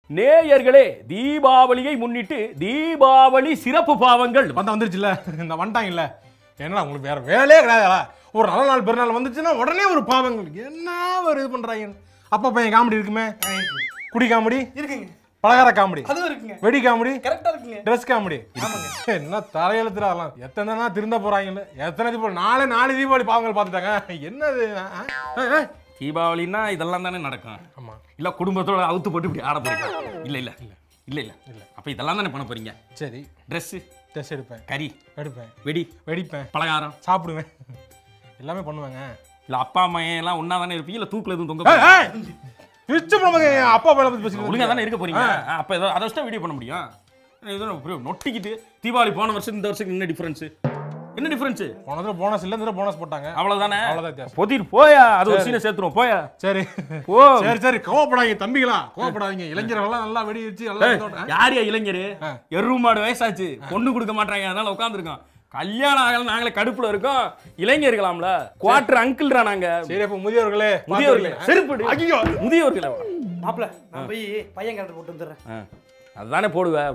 நேயர்களே தீபாவளியை முன்னிட்டு தீபாவளி சிறப்பு பாவங்கள் வந்தா வந்துருச்சுல்ல இந்த வந்துட்டாங்கல்ல என்னடா உங்களுக்கு வேற வேலையே கிடையாதுடா ஒரு நல்ல நாள் பெருநாள் வந்துச்சுன்னா உடனே ஒரு பாவங்கள் என்ன ஒரு இது பண்றாங்க அப்பா பையன் காமெடி இருக்குமே குடி காமெடி இருக்குங்க பலகார காமெடி அதுவும் இருக்குங்க வெடி காமெடி கரெக்டா இருக்குங்க ட்ரெஸ் காமெடி என்ன தலையெழுத்துடா அதெல்லாம் எத்தனை தான் திருந்த போறாங்கல்ல எத்தனை தீபாவளி நாளே நாலு தீபாவளி பாவங்கள் பார்த்துட்டாங்க என்னது ஆ, ஆ, ஆ. தீபாவளின்னா இதெல்லாம் தானே நடக்கும் ஆமா இல்ல குடும்பத்தோட அவுத்து போட்டு இப்படி ஆட போறீங்க இல்ல இல்ல இல்ல இல்ல இல்ல அப்ப இதெல்லாம் தானே பண்ண போறீங்க சரி Dress ட்ரெஸ் எடுப்பேன் கறி எடுப்பேன் வெடி வெடிப்பேன் பலகாரம் சாப்பிடுவேன் எல்லாமே பண்ணுவேங்க இல்ல அப்பா அம்மா எல்லாம் ஒண்ணா தானே இருப்பீங்க இல்ல தூக்குல எதுவும் தொங்க ஏய், ஏய்! பிச்சு போடுவாங்க, என் அப்பா பையனை பத்தி பேசிட்டு ஒழுங்கா தானே இருக்க போறீங்க ஆ, அப்ப ஏதோ அதை வச்சு வீடியோ பண்ண முடியும் ஏதோ அப்படியே நொட்டிக்கிட்டு தீபாவளி போன வருஷம் இந்த வருஷம் என்ன டிஃபரன்ஸ் என்ன டிஃபரன்ஸ் போன தடவை போனஸ் இல்ல இந்த தடவை போனஸ் போட்டாங்க அவ்வளவுதானே அவ்வளவுதான் வித்தியாசம். பொதிர் போயா அது ஒரு சீனை சேர்த்துருவோம் போயா சரி ஓ சரி சரி கோவப்படாதீங்க தம்பிகளா கோவப்படாதீங்க இளைஞர்கள்லாம் நல்லா வெடி வச்சு நல்லா ஏய், இதோட- யார் யா இளைஞர் எரு மாடு வயசாச்சு பொண்ணு கொடுக்க மாட்டாங்க அதனால உட்காந்துருக்கோம் கல்யாணம் ஆகல நாங்களே கடுப்புல இருக்கோம் இளைஞர்களாம்ல குவார்டர் அங்கிள்ரா நாங்க சரி அப்ப முதியோர்களே முதியோர்களே பார்த்து செருப்பு ஐயோ முதியோர்களே மாப்பிள நான் போய் பையன் கேரக்டர் போட்டு வந்துடுறேன் ஆ, அதுதானே போடுவேன்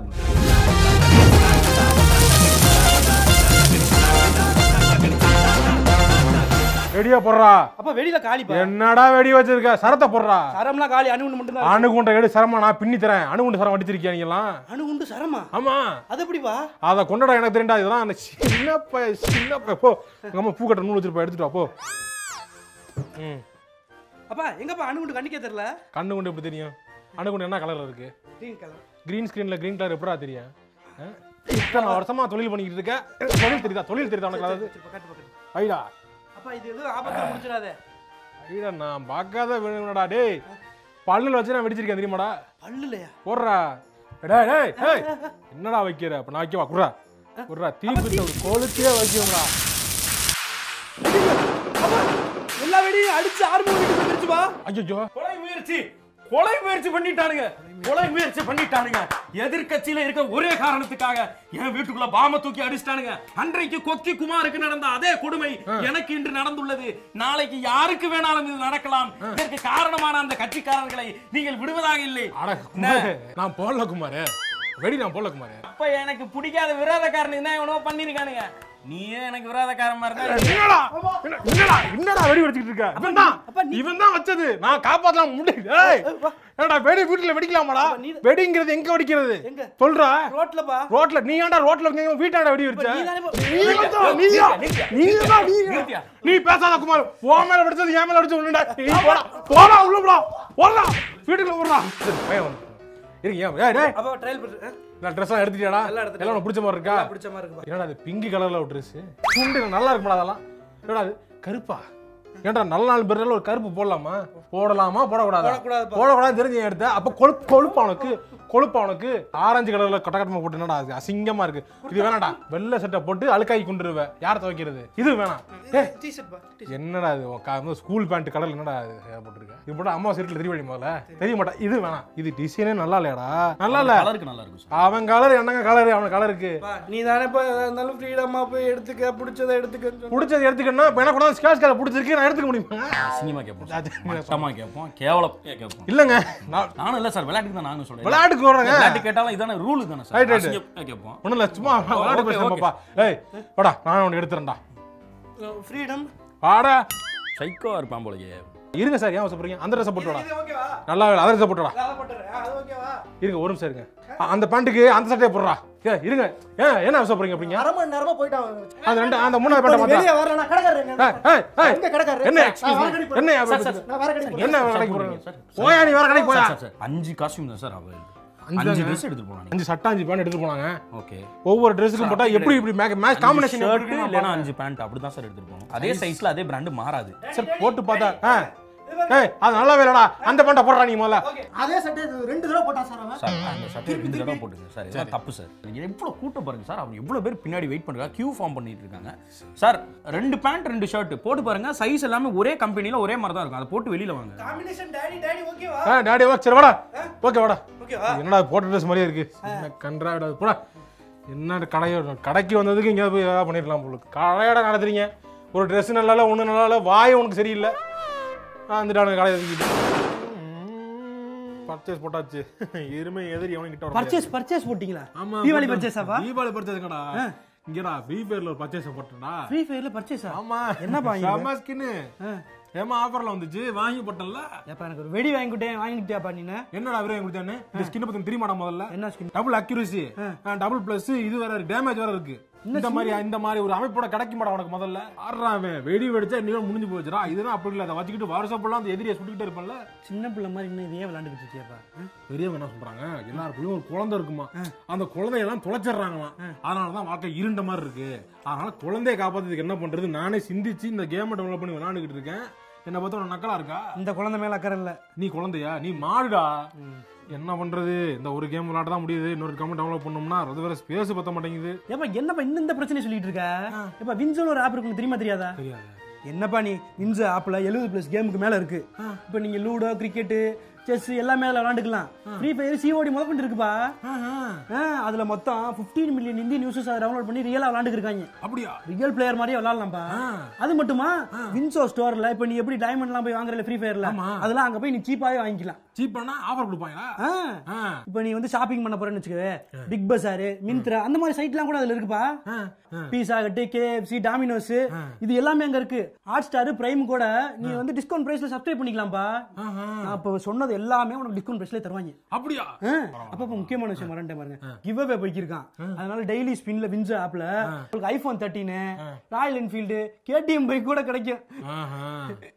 வெடியா போடுறா அப்ப வெளியில காலிப்பா என்னடா வெடி வச்சிருக்க சரத்தை போடுறா சரம்லாம் காலி அணுகுண்டு மட்டும் தான் அணுகுண்ட எடு சரமா நான் பின்னி தரேன் அணுகுண்டு சரம் அடிச்சிருக்கியா நீங்களாம் அணுகுண்டு சரமா ஆமா அது எப்படிப்பா அதை கொண்டாட எனக்கு தெரியும்டா இதெல்லாம் அந்த சின்ன பைய சின்ன பைய போ உங்க அம்மா பூ கட்ட நூல் வச்சிருப்பா எடுத்துட்டு வா போ ம் அப்பா எங்கப்பா அணுகுண்டு கண்ணிக்கே தெரியல கண்ணு குண்டு எப்படி தெரியும் அணுகுண்டு என்ன கலர்ல இருக்கு கிரீன் கலர் கிரீன் ஸ்கிரீன்ல கிரீன் கலர் எப்படா தெரியும் ஆ? இத்தனை வருஷமா தொழில் பண்ணிக்கிட்டு இருக்க தொழில் தெரியுதா தொழில் தெரியுதா உனக்கு அதாவது பக்கத்து பக்கத்து ஐடா அப்பா இது எதுவும் ஆபத்துல முடிச்சிடாதே ஐடா நான் பார்க்காத வேணும்டா டேய் பல்லுல வச்சு நான் வெடிச்சிருக்கேன் தெரியுமாடா பல்லு இல்லையா போடுறா டேய் டேய் டேய் என்னடா வைக்கிற அப்ப நான் வைக்கவா குடுறா குடுறா தீப்பிட்ட ஒரு கோலுக்கே வைக்கணும்டா எல்லா வெடியும் அடிச்சு ஆறு மூணு வீட்டுக்கு வந்துருச்சுப்பா ஐயோ கொலை முயற்சி கொலை முயற்சி பண்ணிட்டானுங்க கொலை முயற்சி பண்ணிட்டானுங்க எதிர்க்கட்சியில இருக்க ஒரே காரணத்துக்காக என் வீட்டுக்குள்ள பாம தூக்கி அடிச்சிட்டானுங்க அன்றைக்கு கொக்கி குமாருக்கு நடந்த அதே கொடுமை எனக்கு இன்று நடந்துள்ளது நாளைக்கு யாருக்கு வேணாலும் இது நடக்கலாம் இதற்கு காரணமான அந்த கட்சிக்காரர்களை நீங்கள் விடுவதாக இல்லை அட குமாரு, நான் போடல குமாரு வெடி நான் போடல குமாரு அப்ப எனக்கு பிடிக்காத விரோதக்காரன் என்ன எவனோ பண்ணிருக்கானுங்க நீயே எனக்கு விரோதக்காரன் மாதிரி தான் என்னடா என்ன- என்னடா என்னடா வெடி வெடிச்சிட்டு இருக்க இவன் தான் அப்ப நீ- இவன் தான் வச்சது நான் காப்பாத்தலாம் முடியல ஏய் என்னடா வெடி வீட்டுல வெடிக்கலாமாடா நீ- வெடிங்கிறது எங்க வெடிக்கிறது எங்க? சொல்றா ரோட்லப்பா ரோட்ல நீ ஏன்டா ரோட்ல இருக்கீங்க வீட்டாண்ட வெடி வெடிச்ச நீ தானே போ- நீ தான், நீ தான், நிறுத்தியா, நீ தான், நீ தான். நிறுத்தியா. நீ பேசாத குமார் உன் மேல வெடிச்சது என் மேல வெடிச்சு விழுண்டா நீ போடா போடா உள்ள போடா போடா வீட்டுக்குள்ள போடா சரி, பையன் வந்து இருங்க ஏன் ஏய் டேய் அப்பா ட்ரையல் பண்ணு நான் ட்ரெஸ் எல்லாம் எடுத்துட்டியாடா எல்லாம் எடுத்துட்டேன். எல்லாம் உனக்கு பிடிச்ச மாதிரி இருக்கா பிடிச்ச மாதிரி இருக்குப்பா என்னடா அது பிங்கி கலர்ல ஒரு ட்ரெஸ் துண்டு நல்லா இருக்குமாடா அதெல்லாம் என்னடா அது கருப்பா ஏன்டா நல்ல நாள் பிறகு ஒரு கருப்பு போடலாமா போடலாமா போடக்கூடாதா போடக்கூடாதுப்பா. போடக்கூடாது தெரிஞ்சு ஏன் எடுத்த அப்ப கொழுப்பு கொழுப்பா உனக்கு கொழுப்பா உனக்கு ஆரஞ்சு கலர்ல கொட்ட கட்டமா போட்டு என்னடா அது அசிங்கமா இருக்கு இது வேணாடா வெள்ளை சட்டை போட்டு அழுக்காக்கி கொண்டுருவ யார் துவைக்கிறது இது வேணாம் ஏய் டிஷர்ட் பா t-shirt. என்னடா இது உன் கா- வந்து ஸ்கூல் பேண்ட் கலர்ல என்னடா இது போட்டுருக்க இது போட்டு அம்மா சீட்டில் தெரிய வழி முதல்ல தெரிய மாட்டா இது வேணாம் இது டிசைனே நல்லா இல்லையாடா நல்லா இல்ல கலருக்கு நல்லா இருக்கும் சார் அவன் கலர் என்னங்க கலர் அவன் கலருக்கு பா, நீ தானே இப்போ எதா இருந்தாலும் ஃப்ரீடமா போய் எடுத்துக்க பிடிச்சதை எடுத்துக்கன்னு சொன்ன. பிடிச்சது எடுத்துக்கன்னா இப்போ எனக்கு கூட ஸ்கேட்ச் கலர் பிடிச்சிருக்கு நான் எடுத்துக்க முடியுமா அசிங்கமா கேட்போம் மட்டமா கேட்போம் கேவலம் கேட்போம் இல்லைங்க நான் நானும் இல்ல சார் விளையாட்டுக்கு தான் நானும் சொல்றேன் விளையாட்டுக்கு வர்றேங்க விளையாட்டு கேட்டாலும் இதானே ரூல் தானே Right, சார் right. அசிங்கமா கேட்போம் ஒன்றும் இல்லை சும்மா விளையாட்டு okay, பேசுறேன்ப்பா ஏய் வாடா நான் ஒன்று எடுத்துறேன்டா ஃப்ரீடம் வாடா சைக்கோவா இருப்பான் போலயே இருங்க சார் ஏன் சொல்றீங்க அந்த ட்ரெஸ்ஸை போட்டு வாடா இது ஓகேவா நல்லா வேலை அந்த ட்ரெஸ்ஸை போட்டு வாடா அதை போட்டுறேன் அது ஓகேவா இருங்க ஒரு நிமிஷம் இருங்க அ- அந்த பேண்ட்டுக்கு அந்த சட்டையை போடுறா ஏ இருங்க ஏன் என்ன அவசரப்படுறீங்க அப்படிங்க அரை மணி நேரமா போயிட்டான் அந்த ரெண்டு அந்த மூணாவது பேண்ட்டை பார்த்தா வெளியே வரல நான் கடைக்காரங்க ஏய், ஏய், ஏய். எங்க கடைக்காரரு? என்ன நான் வேற கடைக்கு போறேன். என்ன சார், சார், நான் வேற கடைக்கு போறேன். என்ன சார், கடைக்கு போடுறீங்க, போறேன் சார். போயா நீ வேற கடைக்கு போயா சார், சார், அஞ்சு காஸ்டியூம் தான் சார் அவ அஞ்சு அஞ்சு தாங்க. ட்ரெஸ் எடுத்துட்டு போனாங்க அஞ்சு சட்டை அஞ்சு பேண்ட் எடுத்துட்டு போனாங்க ஓகே ஒவ்வொரு ட்ரெஸ்ஸுக்கும் போட்டா எப்படி இப்படி மேட்ச் மேட்ச் காம்பினேஷன் ஷர்ட் இல்லனா அஞ்சு பேண்ட் அப்படி தான் சார் எடுத்துட்டு போகணும் அதே சைஸ்ல அதே பிராண்ட் மாறாது சார் போட்டு பார்த்தா ஆ ஏய் அது நல்லா வேலடா அந்த பேண்ட்டை போடுறா நீ முதல்ல அதே சட்டை இது ரெண்டு தடவை போட்டான் சார் அவன் சார் அந்த சட்டையை ரெண்டு தடவை போட்டுங்க சார் இதெல்லாம் தப்பு சார் நீங்க எவ்வளவு கூட்டம் பாருங்க சார் அவங்க எவ்வளவு பேர் பின்னாடி வெயிட் பண்றாங்க கியூ ஃபார்ம் பண்ணிட்டு இருக்காங்க சார் ரெண்டு பேண்ட் ரெண்டு ஷர்ட் போட்டு பாருங்க சைஸ் எல்லாமே ஒரே கம்பெனில ஒரே மாதிரி தான் இருக்கும் அதை போட்டு வெளியில வாங்க காம்பினேஷன் டாடி டாடி ஓகேவா ஆ டாடி வா சரி வாடா ஓகே வாடா ஓகேவா என்னடா போட்ட ட்ரெஸ் மாதிரியே இருக்கு என்ன கன்றாவிடா போடா என்ன கடையோ கடைக்கு வந்ததுக்கு இங்கே போய் ஏதாவது பண்ணிடலாம் போல கடையோட நடத்துறீங்க ஒரு ட்ரெஸ் நல்லா இல்லை ஒன்று நல்லா இல்லை வாய் உனக்கு சரியில்லை ஆ வந்துட்டானுங்க கடையை தூக்கிட்டு பர்ச்சேஸ் போட்டாச்சு எருமை எதிரி எவனும் கிட்ட வர பர்ச்சேஸ் பர்ச்சேஸ் போட்டீங்களா ஆமா தீபாவளி போட்டேன். பர்ச்சேஸாப்பா தீபாவளி பர்ச்சேஸ் கடா இங்கடா ஃப்ரீ ஃபயர்ல ஒரு பர்ச்சேஸ் போட்டேன்டா ஃப்ரீ ஃபயர்ல பர்ச்சேஸா ஆமா என்னப்பா இது? செம்ம ஸ்கின் ஏமா ஆஃபர்ல வந்துச்சு வாங்கி போட்டேன்ல ஏப்பா எனக்கு ஒரு வெடி வாங்கிட்டேன் வாங்கிட்டியாப்பா நீனு என்னடா அவரே கொடுத்தானே இந்த ஸ்கின் பத்தி தெரியுமாடா முதல்ல என்ன skin double accuracy double plus இது வேற டேமேஜ் வேற இருக்கு இந்த மாதிரி இந்த மாதிரி ஒரு அமைப்போட கிடைக்குமாடா உனக்கு முதல்ல ஆடுறான் அவன் வெடி வெடிச்சா இன்னும் முடிஞ்சு போச்சுடா இதுதான் அப்படி இல்ல அதை வச்சுக்கிட்டு வருஷப்பெல்லாம் அந்த எதிரியை சுட்டுக்கிட்டே இருப்பேன்ல சின்ன பிள்ளை மாதிரி இன்னும் இதையே விளையாண்டுக்கிட்டு இருக்கியாப்பா பெரியவங்க என்ன சொல்றாங்க எல்லாருக்குள்ளயும் ஒரு குழந்தை இருக்குமா அந்த குழந்தையெல்லாம் தொலைச்சிடுறாங்களாம் அதனாலதான் வாழ்க்கை இருண்ட மாதிரி இருக்கு அதனால குழந்தைய காப்பாத்துறதுக்கு என்ன பண்றது நானே சிந்திச்சு இந்த கேமை டெவலப் பண்ணி விளையாண்டுக்கிட்டு இருக்கேன் என்ன பார்த்தா உனக்கு நக்கலா இருக்கா இந்த குழந்தை மேல அக்கறை இல்ல நீ குழந்தையா நீ மாடுடா என்ன பண்றது இந்த ஒரு கேம் விளையாட தான் முடியுது இன்னொரு கேம் டெவலப் பண்ணோம்னா அது வேற ஸ்பேஸ் பத்த மாட்டேங்குது ஏப்பா என்னப்பா இந்த இந்த பிரச்சனை சொல்லிட்டு இருக்க ஏப்பா வின்சோன்னு ஒரு ஆப் இருக்கு தெரியுமா தெரியாதா தெரியாது என்னப்பா நீ வின்சோ ஆப்ல 70 பிளஸ் கேமுக்கு மேல இருக்கு இப்போ நீங்க லூடோ கிரிக்கெட் செஸ் எல்லாமே அதில் விளாண்டுக்கலாம் ஃப்ரீ ஃபயர் சிஓடி முதற்கொண்டு இருக்குப்பா ஆ, அதுல மொத்தம் 15 மில்லியன் இந்தியன் யூசர்ஸ் அதை டவுன்லோட் பண்ணி ரியலா விளாண்டுக்கு இருக்காங்க அப்படியா ரியல் பிளேயர் மாதிரியே விளாடலாம்ப்பா அது மட்டுமா வின்சோ ஸ்டோர்ல இப்போ நீ எப்படி டைமண்ட்லாம் போய் வாங்குறல ஃப்ரீ ஃபயர்ல ஆமா. அதெல்லாம் அங்க போய் நீ சீப்பாவே வாங்கிக்கலாம் சீப்பானா ஆஃபர் கொடுப்பாங்களா ஆ. ஆ. இப்போ நீ வந்து ஷாப்பிங் பண்ண போறேன்னு வச்சுக்கவே பிக் பஸார் மிந்த்ரா அந்த மாதிரி சைட்லாம் கூட அதுல இருக்குப்பா ஆ, ஆ. பீஸா கட்டு கேஎஃப்சி டாமினோஸ் இது எல்லாமே அங்க இருக்கு ஹாட் ஸ்டார் பிரைம் கூட நீ வந்து டிஸ்கவுண்ட் பிரைஸ்ல சப்ஸ்கிரைப் பண்ணிக்கலாம்ப்பா ஆஹா. நான் இப்போ சொன்னது எல்லாமே உனக்கு டிஸ்கவுண்ட் பிரைஸ்ல தருவாங்க அப்படியா ஆ, அப்ப இப்ப முக்கியமான விஷயம் மறந்துட்டேன் பாருங்க கிவ் அவே போய்க்கிருக்கான் அதனால டெய்லி ஸ்பின்ல வின்சோ ஆப்ல உங்களுக்கு iPhone thirteen Royal Enfield KTM bike கூட கிடைக்கும் ஆஹா.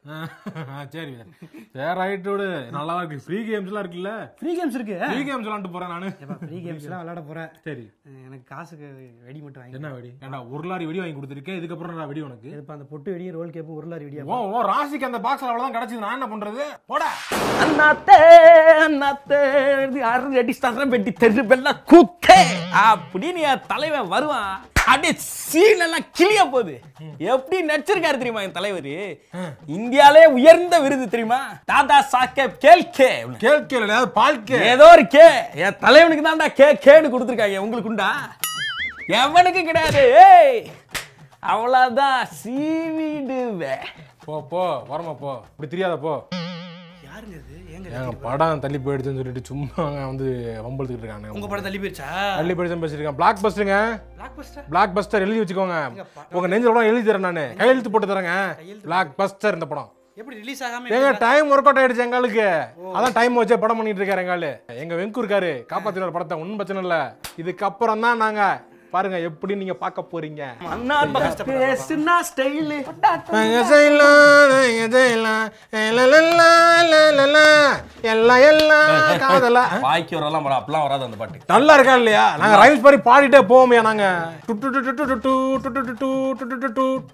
ஆ, சரி சரி ரைட் விடு நல்லா இருக்கு ஃப்ரீ கேம்ஸ் எல்லாம் இருக்குல்ல ஃப்ரீ கேம்ஸ் இருக்கு ஃப்ரீ கேம்ஸ் விளாண்டு போறேன் நானு ஃப்ரீ கேம்ஸ் எல்லாம் விளையாட போறேன் சரி எனக்கு காசுக்கு வெடி மட்டும் வாங்கி என்ன வெடி ஏண்டா ஒரு லாரி வெடி வாங்கி கொடுத்துருக்கேன் இதுக்கப்புறம் நான் வெடி உனக்கு இதுப்பா அந்த பொட்டு வெடி ரோல் கேப்பு ஒரு லாரி வெடியா ஓ ஓ ராசிக்கு அந்த பாக்ஸ்ல அவ்வளவுதான் கிடைச்சது நான் என்ன பண்றது போடா அண்ணாத்தே அண்ணாத்தே அறுதி அடிச்சாங்க வெட்டி தெரு வெள்ள குத்தே அப்படின்னு என் தலைவன் வருவான் அப்படியே சீன் எல்லாம் கிளிய போகுது எப்படி நடிச்சிருக்காரு தெரியுமா என் தலைவர் இந்தியாலே உயர்ந்த விருது தெரியுமா தாதா சாக்கேப் கேல்கே கேள் கேள் ஏதாவது பால் கே ஏதோ ஒரு கே என் தலைவனுக்கு தான்டா கே கேன்னு கொடுத்துருக்காங்க உங்களுக்கு உண்டா எவனுக்கு கிடையாது ஏய் அவ்வளவுதான் சீவிடுவே போ போ வரமா போ இப்படி தெரியாத போ யாருங்க இது ஏங்க ஏங்க படம் தள்ளி போயிடுச்சுன்னு சொல்லிட்டு சும்மா அவங்க வந்து வம்பழுத்துக்கிட்டு இருக்காங்க உங்க படம் தள்ளி போயிருச்சா தள்ளி போயிடுச்சுன்னு பேசிருக்கான் பிளாக் பஸ்டருங்க பிளாக் பஸ்டர் பிளாக் பஸ்டர் எழுதி வச்சுக்கோங்க உங்க நெஞ்சில் கூட எழுதி தரேன் நான் கையெழுத்து போட்டு தரேங்க பிளாக் பஸ்டர் இந்த படம் எப்படி ரிலீஸ் ஆகாம ஏங்க டைம் ஒர்க் அவுட் ஆயிடுச்சு எங்களுக்கு அதான் டைம் வச்சே படம் பண்ணிட்டு இருக்காரு எங்காலு எங்க வெங்கு இருக்காரு காப்பாத்தினார் படத்தை ஒன்றும் பிரச்சனை இல்ல இதுக்கப்புறம் தான் நாங்க பாருங்க எப்படி நீங்க பார்க்க போறீங்க அண்ணா பேசுனா ஸ்டைலு நாங்க செய்யலாம், நாங்க செய்யலாம். லலலலா, லலலா. எல்லாம் எல்லாம் காதலா வாய்க்கு வரலாம் படம் அப்பெல்லாம் வராது அந்த பாட்டு நல்லா இருக்கா இல்லையா நாங்க ரைம்ஸ் மாதிரி பாடிட்டே போவோமே நாங்க டு டு டு டு டு டு டு டு டு டு டு டு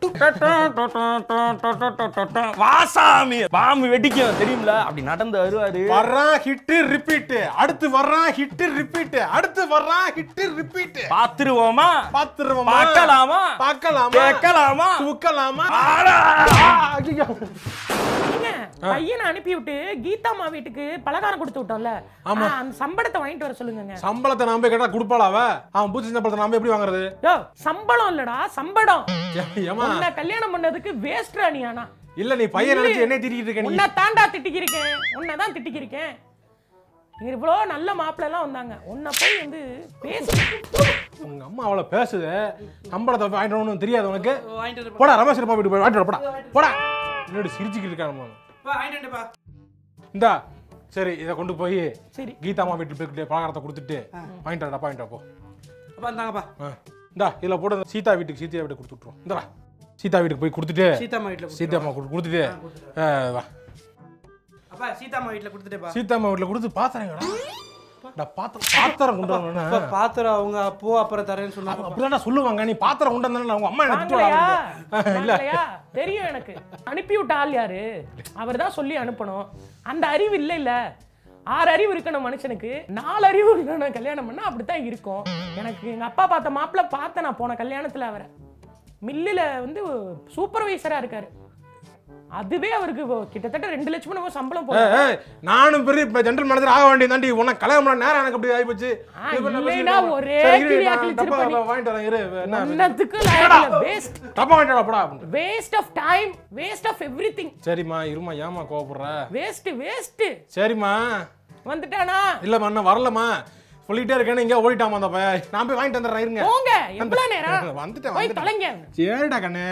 டு டு. வாசாமி பாம்பு வெடிக்கும் தெரியும்ல அப்படி நடந்து வருவாரு வர்றான் ஹிட் ரிப்பீட் அடுத்து வர்றான் ஹிட் ரிப்பீட் அடுத்து வர்றான் ஹிட் ரிப்பீட் பாத்துருவோமா பாத்துருவோமா பார்க்கலாமா பார்க்கலாமா கேட்கலாமா தூக்கலாமா ஆடா! ஐயோ. ஏங்க, பையனை அனுப்பி விட்டு கீதாம்மா வீட்டுக்கு பலகாரம் கொடுத்து விட்டோம்ல ஆ, அந்த சம்பளத்தை வாங்கிட்டு வர சொல்லுங்க சம்பளத்தை நாம போய் கேட்டா கொடுப்பாளா அவ அவன் பூச்சி சம்பளத்தை நாம எப்படி வாங்குறது யோ சம்பளம் இல்லடா சம்பளம் ஏமா உன்னை கல்யாணம் பண்ணதுக்கு வேஸ்ட்ரா நீ ஆனா இல்ல நீ பையன் நினைச்சு என்ன திட்டிட்டு இருக்க நீ உன்னை தாண்டா திட்டிக்கிருக்கேன் உன்னை தான் திட்டிக்கிருக்கேன் இங்க இவ்வளோ நல்ல மாப்பிள்ளை எல்லாம் வந்தாங்க உன்னை போய் வந்து பேச உங்க அம்மா அவளை பேசுது சம்பளத்தை வாங்கிட்டு வரணும்னு தெரியாது உனக்கு வாங்கிட்டு போடா ரமேஷ் அப்பா வீட்டு போய் வாங்கிட்டு வர, போடா போடா முன்னாடி சிரிச்சுக்கிட்டு இருக்காங்க வாங்கிட்டு இந்தா சரி இதை கொண்டு போய் சரி கீதா அம்மா வீட்டுக்கு போய் பலகாரத்தை கொடுத்துட்டு வாங்கிட்டு வரடா வாங்கிட்டு வா, போ அப்பா இந்தாங்கப்பா ஆ. இந்தா இதுல போட்டு சீதா வீட்டுக்கு சீதா வீட்டுக்கு கொடுத்து விட்ருவோம் இந்தா சீதா வீட்டுக்கு போய் கொடுத்துட்டு சீதாம்மா வீட்டுல சீதா அம்மா கொடு- கொடுத்துட்டு ஆ, வா அப்பா சீதாம்மா வீட்டுல கொடுத்துட்டேப்பா சீதா அம்மா வீட்டுல கொடுத்து பாத்திரங்கடா டா பாத்திரம் பாத்திரம் கொண்டு அப்பா வரணும் பாத்திரம் அவங்க அப்போ அப்புறம் தரேன்னு சொன்னாங்க அப்படிதான் சொல்லுவாங்க நீ பாத்திரம் கொண்டு வந்தானே அவங்க அம்மா எனக்கு வாங்கலையா திட்டுவாங்க. இல்ல வாங்கலையா தெரியும் எனக்கு அனுப்பி விட்ட ஆள் யாரு அவர் தான் சொல்லி அனுப்பணும் அந்த அறிவு இல்ல இல்ல ஆறு அறிவு இருக்கணும் மனுஷனுக்கு நாலு அறிவு இருக்கணும் கல்யாணம் பண்ணா அப்படித்தான் இருக்கும் எனக்கு எங்க அப்பா பார்த்த மாப்பிள்ள பார்த்தேன் நான் போன கல்யாணத்துல அவரை மில்லுல வந்து சூப்பர்வைசரா இருக்காரு அதுவே அவருக்கு இப்போ கிட்டத்தட்ட ரெண்டு லட்சம் நம்ம சம்பளம் போகும் ஏய், நானும் பெரிய ஜென்ரல் மேனேஜர் ஆக வேண்டியதாண்டி உனக்கு கல்யாணம் பண்ண நேரம் எனக்கு அப்படி ஆயிப்போச்சு ஆ, இப்ப என்ன இல்லைன்னா பேசிட்டு ஒரே சரி, இரு, கிளியா நான் கிழிச்சிருப்ப டப்பா நீ. வாங்கிட்டு வரேன் இரு என்ன ஒன்னத்துக்கு வேஸ்ட் டப்பா வாங்கிட்டு வரப்படா அப்படின்ட்டு. Waste of time waste of everything சரிம்மா இருமா ஏமா கோவப்படுற வேஸ்ட் வேஸ்ட் சரிம்மா வந்துட்டானா இல்லம்மா இன்னும் வரலம்மா சொல்லிட்டே இருக்கேன்னு இங்கே ஓடிட்டாமா அந்த பையன் நான் போய் வாங்கிட்டு வந்துடுறேன் இருங்க போங்க எவ்வளவு நேரம் வந்துட்டேன் போய் வந்துட்டேன் தொலைங்க சரிடா கண்ணு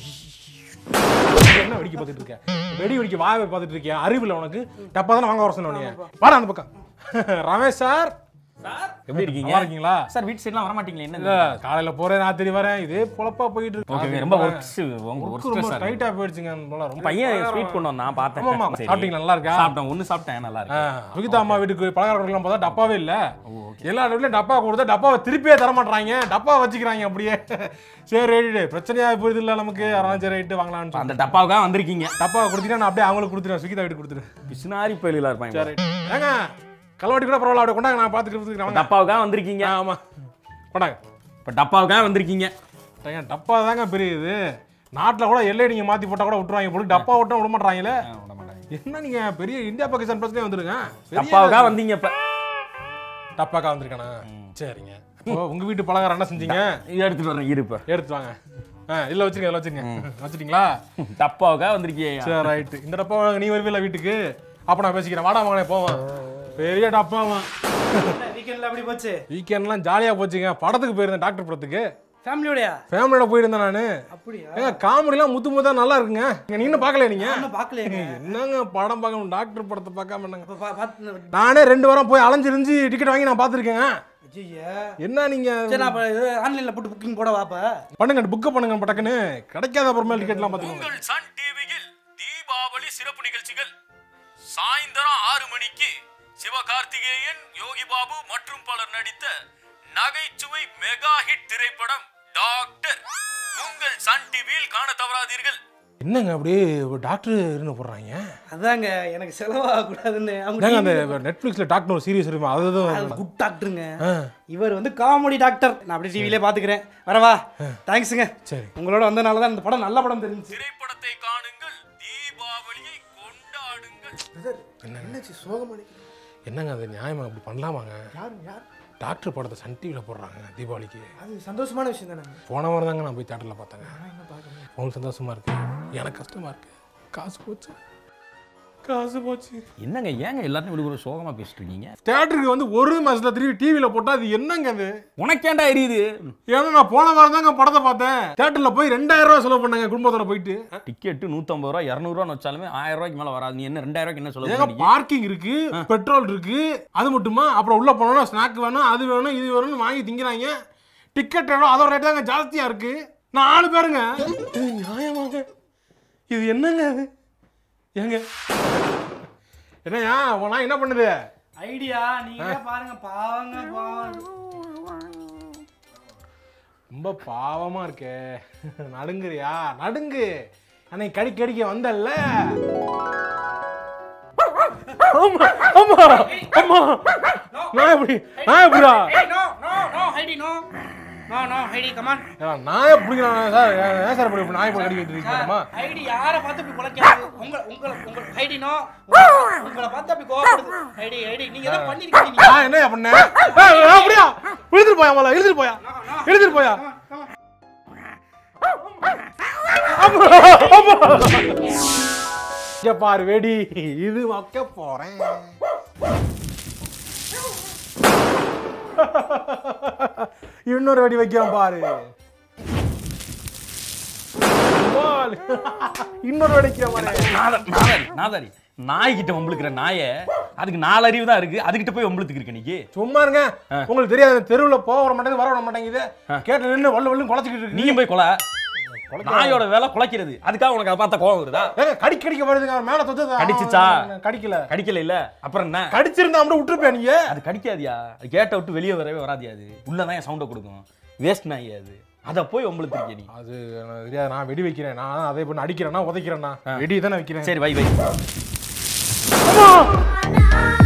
என்ன வெடிக்க பார்த்துட்டு இருக்க வெடி வெடிக்க வாயை பார்த்துட்டு இருக்கியா அறிவில் உனக்கு டப்பா தானே வாங்க வர சொன்னீங்க வாடா அந்த பக்கம் ரமேஷ் சார் சார் எப்படி இருக்கீங்க நல்லா இருக்கீங்களா சார் வீட்டு சைடுலாம் வர மாட்டீங்களா இல்ல என்ன காலையில போறேன் ராத்திரி வரேன் இதே பொழப்பா போயிட்டு இருக்கு ஓகே ரொம்ப ஒர்க்ஸ் உங்க Work ஒர்க் ரொம்ப ஸ்ட்ரெஸ் டைட்டா போயிடுச்சுங்க போல ரொம்ப பையன் ஸ்வீட் கொண்டு வந்தான் பார்த்தேன் ஆமா, ஆமா. சரி. சாப்பிட்டீங்களா? நல்லா இருக்கா? சாப்பிட்டேன் ஒன்னு சாப்பிட்டேன் நல்லா ஆ, இருக்கு சுகிதா அம்மா வீட்டுக்கு பலகாரம் பார்த்தா டப்பாவே இல்ல எல்லா வீட்லயும் டப்பா கொடுத்தா டப்பாவை திருப்பியே தர மாட்டாங்க டப்பா வச்சுக்கிறாங்க அப்படியே சரி ரைட்டு பிரச்சனையா போயிருது இல்ல நமக்கு அதனால சரி ரைட்டு வாங்கலாம்னு சொல்லி. அந்த டப்பாவுக்காக வந்திருக்கீங்க டப்பாவை கொடுத்தீங்கன்னா நான் அப்படியே அவங்களுக்கு கொடுத்துருவேன் சுகிதா வீட்டுக்கு கொடுத்துருவேன் பிசுனாரி பயிலா இருப்பாங்க சரி ஏங்க கல்வாட்டி கூட பரவாயில்ல அப்படியே கொண்டாங்க நான் பார்த்துக்கிறதுக்கு வாங்க டப்பாவுக்காக வந்திருக்கீங்க ஆ, ஆமா கொண்டாங்க இப்ப டப்பாவுக்காக வந்திருக்கீங்க ஏங்க, டப்பா தாங்க பெரிய இது நாட்டுல கூட எல்லை நீங்க மாத்தி போட்டா கூட விட்டுருவாங்க போல டப்பா விட்டா விட மாட்டாங்களே என்ன நீங்க பெரிய இந்தியா பாகிஸ்தான் பிரச்சனை வந்துருங்க பெரிய டப்பாவுக்காக வந்தீங்க இப்ப டப்பாக்கா வந்திருக்கானா சரிங்க ஓ உங்க வீட்டு பலகாரம் என்ன செஞ்சீங்க இது எடுத்துட்டு வரேன் இரு இப்ப எடுத்து வாங்க ஆ இல்ல வச்சிருங்க இதுல வச்சிருங்க வச்சிட்டீங்களா டப்பாவுக்காக வந்திருக்கீங்க சரி ரைட்டு இந்த டப்பா வாங்க, நீ வருவில்ல வீட்டுக்கு அப்ப நான் பேசிக்கிறேன் வாடா மகனே போவோம் பெரிய டப்பாவான் வீக்கெண்ட்ல அப்படி போச்சு வீக்கெண்ட்லாம் ஜாலியா போச்சுங்க படத்துக்கு போயிருந்தேன் டாக்டர் படத்துக்கு ஃபேமிலியோடயா ஃபேமிலியோட போயிருந்தேன் நானு அப்படியா ஏங்க காமெடிலாம் முத்து முத்தா நல்லா இருக்குங்க நீங்க நீங்க பார்க்கல நீங்க இன்னும் பார்க்கலையே என்னங்க படம் பார்க்கணும் டாக்டர் படத்தை பார்க்காம என்னங்க அப்ப பா- பார்த்து நானே ரெண்டு வாரம் போய் அலைஞ்சிருந்து டிக்கெட் வாங்கி நான் பார்த்துருக்கேங்க ஐயா என்ன நீங்க சரி நான் அப்ப இது ஆன்லைன்ல போட்டு புக்கிங் போட வாப்ப பண்ணுங்க புக் பண்ணுங்க படக்குன்னு கிடைக்காத அப்புறமே டிக்கெட்லாம் பார்த்துக்கோங்க உங்கள் சன் டிவியில் தீபாவளி சிறப்பு நிகழ்ச்சிகள் சாயந்தரம் ஆறு மணிக்கு சிவகார்த்திகேயன் யோகி பாபு மற்றும் பலர் நடித்த நகைச்சுவை மெகா ஹிட் திரைப்படம் டாக்டர் உங்கள் சன் டிவியில் காண தவறாதீர்கள் என்னங்க அப்படியே ஒரு டாக்டர் இருந்து போடுறாங்க அதாங்க எனக்கு செலவாக கூடாதுன்னு அவங்க ஏங்க அந்த நெட்ஃபிளிக்ஸ்ல டாக்டர் ஒரு சீரியஸ் இருக்கும் அதுதான் குட் டாக்டருங்க இவர் வந்து காமெடி டாக்டர் நான் அப்படியே டிவிலே பாத்துக்கிறேன் வரவா தேங்க்ஸுங்க சரி உங்களோட வந்தனால தான் இந்த படம் நல்ல படம் தெரிஞ்சு திரைப்படத்தை காணுங்கள் தீபாவளியை கொண்டாடுங்கள் என்னாச்சு சோகம் என்னங்க அது நியாயமா அப்படி பண்ணலாமாங்க யார் யார் டாக்டர் படத்தை சன் டிவியில் போடுறாங்க தீபாவளிக்கு அது சந்தோஷமான விஷயம் தானே போன வாரம் தாங்க நான் போய் தேட்டரில் பார்த்தேங்க உங்களுக்கு சந்தோஷமா இருக்கு எனக்கு கஷ்டமா இருக்கு காசு போச்சு காசு போச்சு என்னங்க ஏங்க எல்லாரும் இப்படி ஒரு சோகமா பேசிட்டு இருக்கீங்க தேட்டருக்கு வந்து ஒரு மாசத்துல திரும்பி டிவியில போட்டா அது என்னங்க அது உனக்கேண்டா எரியுது ஏன்னா நான் போன வாரம் தாங்க படத்தை பார்த்தேன் தேட்டர்ல போய் ரெண்டாயிரம் ரூபாய் செலவு பண்ணாங்க குடும்பத்தோட போயிட்டு டிக்கெட் நூத்தம்பது ரூபா இரநூறுவா வச்சாலுமே ஆயிரம் ரூபாய்க்கு மேல வராது நீ என்ன ரெண்டாயிரம் ரூபாய்க்கு என்ன ஏங்க சொல்லுங்க பார்க்கிங் இருக்கு பெட்ரோல் இருக்கு அது மட்டுமா அப்புறம் உள்ள போனோம்னா ஸ்நாக் வேணும் அது வேணும் இது வேணும்னு வாங்கி திங்கிறாங்க டிக்கெட் வேணும் அதோட ரேட் தாங்க ஜாஸ்தியா இருக்கு நாலு பேருங்க இது நியாயமாங்க இது என்னங்க அது ஏங்க என்னய்யா உன் நான் என்ன பண்ணுது ஐடியா நீங்க பாருங்க பாவங்க பாவம் ரொம்ப பாவமா இருக்கே நடுங்குறியா நடுங்கு அன்னைக்கு கடிக்க கடிக்க வந்தல்ல ஆமா ஆமா ஆமா நான் எப்படி நான் எப்படிடா no no no Heidi no no no Heidi come on ஏடா, நாயை பிடிக்கிறான் சார் ஏன் சார் இப்படி நாயை போய் கடிக்க இருக்கீங்கம்மா ஐடி யாரை பார்த்து இப்படி குலைக்காது உங்க உங்க உங்க ஐடி நோ உங்களை பார்த்து அப்படி கோவப்படுது ஐடி ஐடி நீங்க ஏதோ பண்ணிருக்கீங்க நீங்க நான் என்ன பண்ணேன் ஏய், ஏய், அப்படியா இழுத்துட்டு போயா முதல்ல இழுத்துட்டு போயா இழுத்துட்டு போயா ஆமா, ஆமா. இங்க பாரு வெடி இது வைக்க போறேன் இன்னொரு வெடி வைக்கிறேன் பாரு பால். இன்னொரு வெடிக்கிற பாரு நாதர் நாதாரி நாதாரி நாய்கிட்ட வம்பளுக்கிற நாயை அதுக்கு நாலு அறிவு தான் இருக்கு அதுகிட்ட போய் வம்பளுத்துக்கு இருக்க நீ சும்மா இருங்க உங்களுக்கு தெரியாது தெருவுல போக வர மாட்டேங்குது வர விட மாட்டேங்குது கேட்டு நின்று வள்ளு வள்ளு குழச்சிக்கிட்டு இருக்கு நீயும் போய் கொலை நாயோட வேலை குலைக்கிறது அதுக்காக உனக்கு அதை பார்த்தா கோவம் வருதா ஏங்க கடிக்க கடிக்க வருதுங்க அவர் மேல தொத்து கடிச்சிச்சா? கடிக்கல கடிக்கல இல்ல அப்புறம் என்ன கடிச்சிருந்தா அப்படியே விட்டுருப்பேன் நீங்க அது கடிக்காதியா அது கேட்ட விட்டு வெளியே வரவே வராதியா அது உள்ளதான் என் சவுண்டை கொடுக்கும் வேஸ்ட் நாய் அது அதை போய் உங்களுக்கு இருக்க நீ அது எனக்கு தெரியாது நான் வெடி வைக்கிறேன் நான் அதே பண்ணி அடிக்கிறேன்னா உதைக்கிறேன்னா வெடி தானே வைக்கிறேன் சரி வை வை அம்மா!